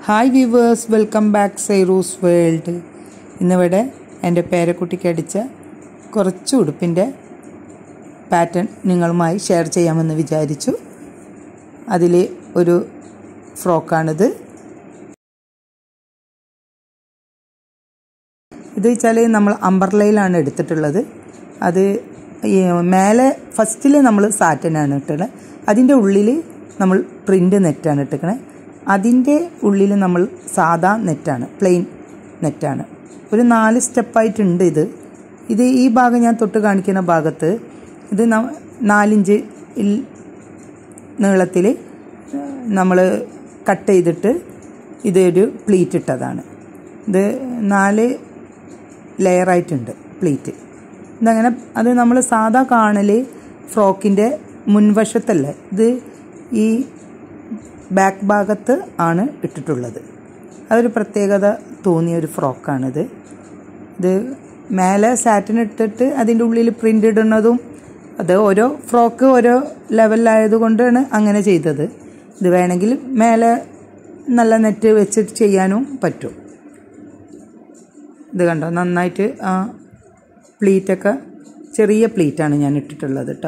hi viewers welcome back Sairus world ഇന്നിവിടെ എൻ്റെ പേരക്കുട്ടിക്ക് അടിച്ച കുറച്ച് ഉടുപ്പിൻ്റെ പാറ്റേൺ നിങ്ങളുമായി ഷെയർ ചെയ്യാമെന്ന് വിചാരിച്ചു അതിൽ ഒരു ഫ്രോക്കാണിത് ഇത് വെച്ചാൽ നമ്മൾ അമ്പർലയിലാണ് എടുത്തിട്ടുള്ളത് അത് ഈ മേലെ ഫസ്റ്റിൽ നമ്മൾ സാറ്റനാണ് ഇട്ടുള്ളത് അതിൻ്റെ ഉള്ളിൽ നമ്മൾ പ്രിൻ്റ് നെറ്റാണ് ഇട്ടിക്കണത് അതിൻ്റെ ഉള്ളിൽ നമ്മൾ സാദാ നെറ്റാണ് പ്ലെയിൻ നെറ്റാണ് ഒരു നാല് സ്റ്റെപ്പായിട്ടുണ്ട് ഇത് ഇത് ഈ ഭാഗം ഞാൻ തൊട്ട് കാണിക്കുന്ന ഭാഗത്ത് ഇത് നാലിഞ്ച് നീളത്തിൽ നമ്മൾ കട്ട് ചെയ്തിട്ട് ഇതൊരു പ്ലീറ്റ് ഇട്ടതാണ് ഇത് നാല് ലെയറായിട്ടുണ്ട് പ്ലീറ്റ് ഇതങ്ങനെ അത് നമ്മൾ സാധാ കാണൽ ഫ്രോക്കിൻ്റെ മുൻവശത്തല്ല ഇത് ഈ ബാക്ക് ഭാഗത്ത് ആണ് ഇട്ടിട്ടുള്ളത് അതൊരു പ്രത്യേകത തോന്നിയ ഒരു ഫ്രോക്കാണിത് ഇത് മേലെ സാറ്റിൻ ഇട്ടിട്ട് അതിൻ്റെ ഉള്ളിൽ പ്രിൻ്റ് ഇടുന്നതും അത് ഓരോ ഫ്രോക്ക് ഓരോ ലെവലിലായതുകൊണ്ടാണ് അങ്ങനെ ചെയ്തത് ഇത് വേണമെങ്കിൽ മേലെ നല്ല നെറ്റ് വെച്ചിട്ട് ചെയ്യാനും പറ്റും ഇത് കണ്ടോ നന്നായിട്ട് ആ പ്ലീറ്റൊക്കെ ചെറിയ പ്ലീറ്റാണ് ഞാൻ ഇട്ടിട്ടുള്ളത് കേട്ടോ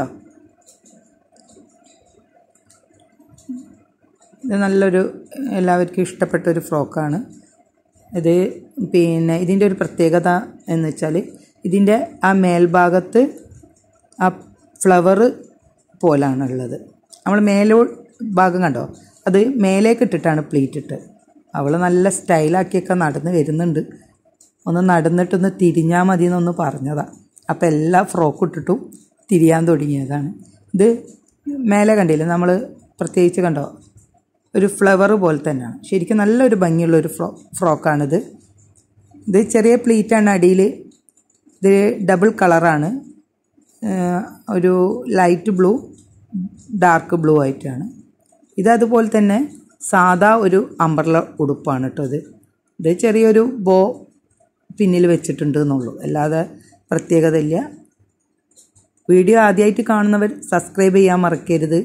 ഇത് നല്ലൊരു എല്ലാവർക്കും ഇഷ്ടപ്പെട്ട ഒരു ഫ്രോക്കാണ് ഇത് പിന്നെ ഇതിൻ്റെ ഒരു പ്രത്യേകത എന്ന് വെച്ചാൽ ഇതിൻ്റെ ആ മേൽഭാഗത്ത് ആ ഫ്ലവർ പോലാണുള്ളത് നമ്മൾ മേലോ ഭാഗം കണ്ടോ അത് മേലേക്ക് ഇട്ടിട്ടാണ് പ്ലീറ്റ് ഇട്ട് അവൾ നല്ല സ്റ്റൈലാക്കിയൊക്കെ നടന്ന് വരുന്നുണ്ട് ഒന്ന് നടന്നിട്ടൊന്ന് തിരിഞ്ഞാൽ മതി എന്നൊന്ന് പറഞ്ഞതാണ് അപ്പോൾ എല്ലാ ഫ്രോക്ക് ഇട്ടിട്ടും തിരിയാൻ തുടങ്ങിയതാണ് ഇത് മേലെ കണ്ടില്ലേ നമ്മൾ പ്രത്യേകിച്ച് കണ്ടോ ഒരു ഫ്ലവർ പോലെ തന്നെയാണ് ശരിക്കും നല്ലൊരു ഭംഗിയുള്ള ഒരു ഫ്രോ ഫ്രോക്കാണിത് ഇത് ചെറിയ പ്ലീറ്റാണ് അടിയിൽ ഇത് ഡബിൾ കളറാണ് ഒരു ലൈറ്റ് ബ്ലൂ ഡാർക്ക് ബ്ലൂ ആയിട്ടാണ് ഇത് അതുപോലെ തന്നെ സാധാ ഒരു അമ്പർല ഉടുപ്പാണ് കേട്ടോ ഇത് ഇത് ചെറിയൊരു ബോ പിന്നിൽ വെച്ചിട്ടുണ്ട് എന്നുള്ളൂ അല്ലാതെ പ്രത്യേകത ഇല്ല വീഡിയോ ആദ്യമായിട്ട് കാണുന്നവർ സബ്സ്ക്രൈബ് ചെയ്യാൻ മറക്കരുത്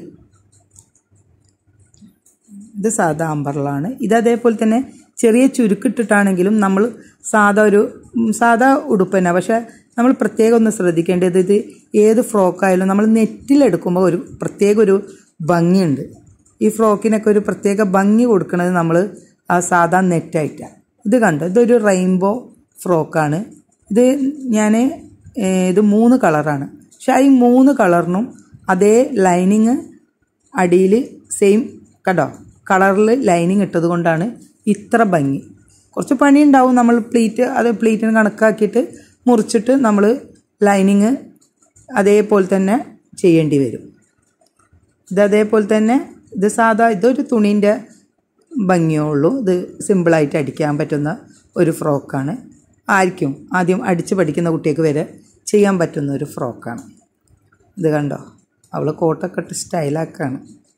ഇത് സാധാ അമ്പറിലാണ് ഇത് അതേപോലെ തന്നെ ചെറിയ ചുരുക്കിട്ടിട്ടാണെങ്കിലും നമ്മൾ സാധാ ഒരു സാധാ ഉടുപ്പ് തന്നെ പക്ഷേ നമ്മൾ പ്രത്യേകം ഒന്ന് ശ്രദ്ധിക്കേണ്ടത് ഇത് ഏത് ഫ്രോക്കായാലും നമ്മൾ നെറ്റിലെടുക്കുമ്പോൾ ഒരു പ്രത്യേക ഒരു ഭംഗിയുണ്ട് ഈ ഫ്രോക്കിനൊക്കെ ഒരു പ്രത്യേക ഭംഗി കൊടുക്കുന്നത് നമ്മൾ ആ സാധാ നെറ്റായിട്ടാണ് ഇത് കണ്ടോ ഇതൊരു റെയിൻബോ ഫ്രോക്കാണ് ഇത് ഞാൻ ഇത് മൂന്ന് കളറാണ് പക്ഷെ ഈ മൂന്ന് കളറിനും അതേ ലൈനിങ് അടിയിൽ സെയിം കണ്ടോ കളറിൽ ലൈനിങ് ഇട്ടത് കൊണ്ടാണ് ഇത്ര ഭംഗി കുറച്ച് പണി ഉണ്ടാവും നമ്മൾ പ്ലീറ്റ് അത് പ്ലീറ്റിന് കണക്കാക്കിയിട്ട് മുറിച്ചിട്ട് നമ്മൾ ലൈനിങ് അതേപോലെ തന്നെ ചെയ്യേണ്ടി വരും ഇത് അതേപോലെ തന്നെ ഇത് സാധാ ഇതൊരു തുണീൻ്റെ ഭംഗിയേ ഉള്ളൂ ഇത് സിമ്പിളായിട്ട് അടിക്കാൻ പറ്റുന്ന ഒരു ഫ്രോക്കാണ് ആയിരിക്കും ആദ്യം അടിച്ച് പഠിക്കുന്ന കുട്ടിക്ക് വരെ ചെയ്യാൻ പറ്റുന്ന ഒരു ഫ്രോക്കാണ് ഇത് കണ്ടോ അവൾ കോട്ടൊക്കെ ഇട്ട് സ്റ്റൈലാക്കാണ്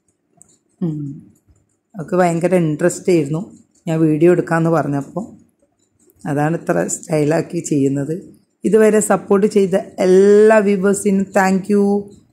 അവൾക്ക് ഭയങ്കര ഇൻട്രസ്റ്റ് ആയിരുന്നു ഞാൻ വീഡിയോ എടുക്കാമെന്ന് പറഞ്ഞപ്പോൾ അതാണ് ഇത്ര സ്റ്റൈലാക്കി ചെയ്യുന്നത് ഇതുവരെ സപ്പോർട്ട് ചെയ്ത എല്ലാ വ്യൂവേഴ്സിനും താങ്ക്